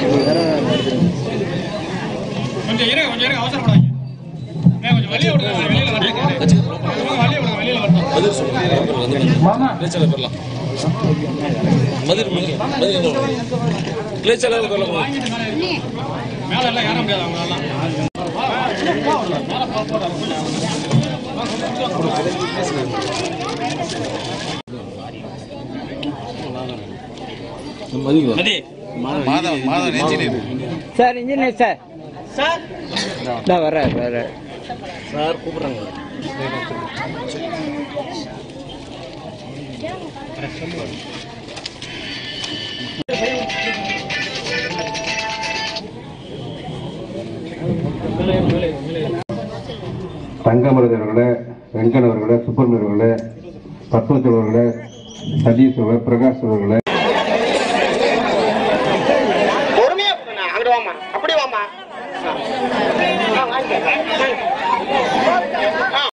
கொஞ்சம் இருங்க கொஞ்சம் இருங்க அவசரப்படாதீங்க ஏன் கொஞ்சம் வெளியே விடுங்க வெளியில வரட்டும் வெளியே விடுங்க வெளியில வரட்டும் பதில் சொல்லுங்க கிளேச்சல பெறலாம் மதிர் மதிர் கிளேச்சல பெறலாம் மேல எல்லாம் ஏற முடியாது அவங்களால மதிர் மாதம் மாதம் engineer sir engineer sir sir நான் வரேன் வரேன் சார் கூப்பிடுறாங்க தங்கமரது அவர்களே வெங்கன் அவர்களே சுப்பிரமணியன் அவர்களே பத்மஜ் அவர்களே சதீஷ் அவர்களே பிரகாஷ் அவர்களே பொறுமையா போண்ணா. அங்கிட்டு வாமா அப்படி வாமா ஆ. ஆ, வாங்கிக்க. வாங்க. ஆ